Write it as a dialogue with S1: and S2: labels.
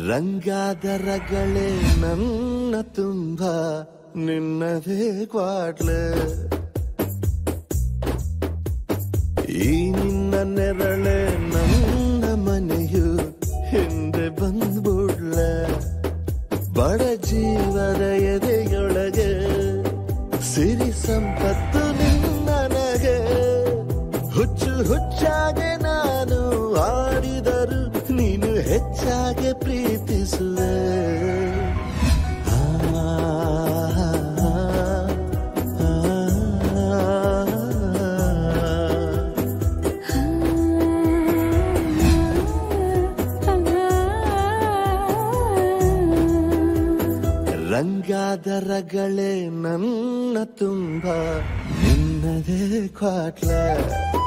S1: ರಂಗಾದರಗಳೇ ನನ್ನ ತುಂಬ ನಿನ್ನದೇ ಕ್ವಾಟ್ಲೆ ಈ ನಿನ್ನ ನೆರಳೆ ನನ್ನ ಮನೆಯು ಹಿಂದೆ ಬಂದ್ಬಿಡ್ಲೆ ಬಡ ಜೀವದ ಎದೆಯೊಳಗೆ ಸಿರಿ ಸಂಪತ್ತು ನಿನ್ನನಗೆ ಹುಚ್ಚು ಹುಚ್ಚಾಗೆ ನಾನು ಆಡಿದರು ನೀನು ಹೆಚ್ಚಾಗೆ ಪ್ರೀತಿಸುವೆ ಆ, ಆ, ಆ. ರಂಗಾದರಗಳೇ ನನ್ನ ತುಂಬ ನಿನ್ನದೇ ಕ್ವಾಟ್ಲೆ